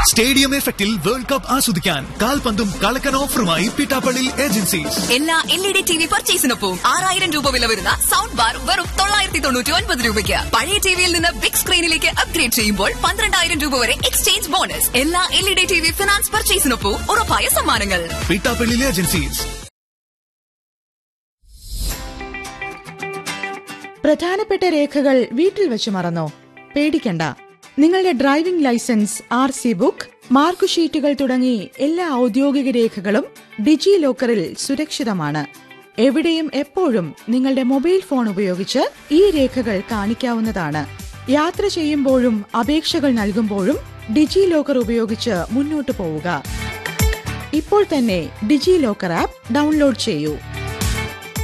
stadium എഫക്റ്റിൽ world cup ആസ്വദിക്കാൻ കാൽപന്തും കളക്കൻ ഓഫറുമായി പിട്ടാപ്പള്ളി ഏജൻസീസ് എല്ലാ L E D T V പർച്ചേസിനൊപ്പം ആറായിരം രൂപ വില വരുന്ന സൗണ്ട് ബാർ വെറും തൊള്ളായിരത്തി തൊണ്ണൂറ്റി ഒൻപത് രൂപയ്ക്ക് പഴയ ടിവിയിൽ നിന്ന് ബിഗ് സ്ക്രീനിലേക്ക് അപ്ഗ്രേഡ് ചെയ്യുമ്പോൾ പന്ത്രണ്ടായിരം രൂപ വരെ എക്സ്ചേഞ്ച് ബോണസ് എല്ലാ L E D T V finance പർച്ചേസിനൊപ്പം ഉറപ്പായ സമ്മാനങ്ങൾ പിട്ടാപ്പള്ളി ഏജൻസീസ് പ്രധാനപ്പെട്ട രേഖകൾ വീട്ടിൽ വെച്ച് മറന്നോ പേടിക്കണ്ട നിങ്ങളുടെ driving licence R C book മാർക്കുഷീറ്റുകൾ തുടങ്ങി എല്ലാ ഔദ്യോഗിക രേഖകളും ഡിജി ലോക്കറിൽ സുരക്ഷിതമാണ് എവിടെയും എപ്പോഴും നിങ്ങളുടെ മൊബൈൽ ഫോൺ ഉപയോഗിച്ച് ഈ രേഖകൾ കാണിക്കാവുന്നതാണ് യാത്ര ചെയ്യുമ്പോഴും അപേക്ഷകൾ നൽകുമ്പോഴും ഡിജി ലോക്കർ ഉപയോഗിച്ച് മുന്നോട്ടു പോവുക ഇപ്പോൾ തന്നെ ഡിജി ലോക്കർ ആപ്പ് ഡൗൺലോഡ് ചെയ്യൂ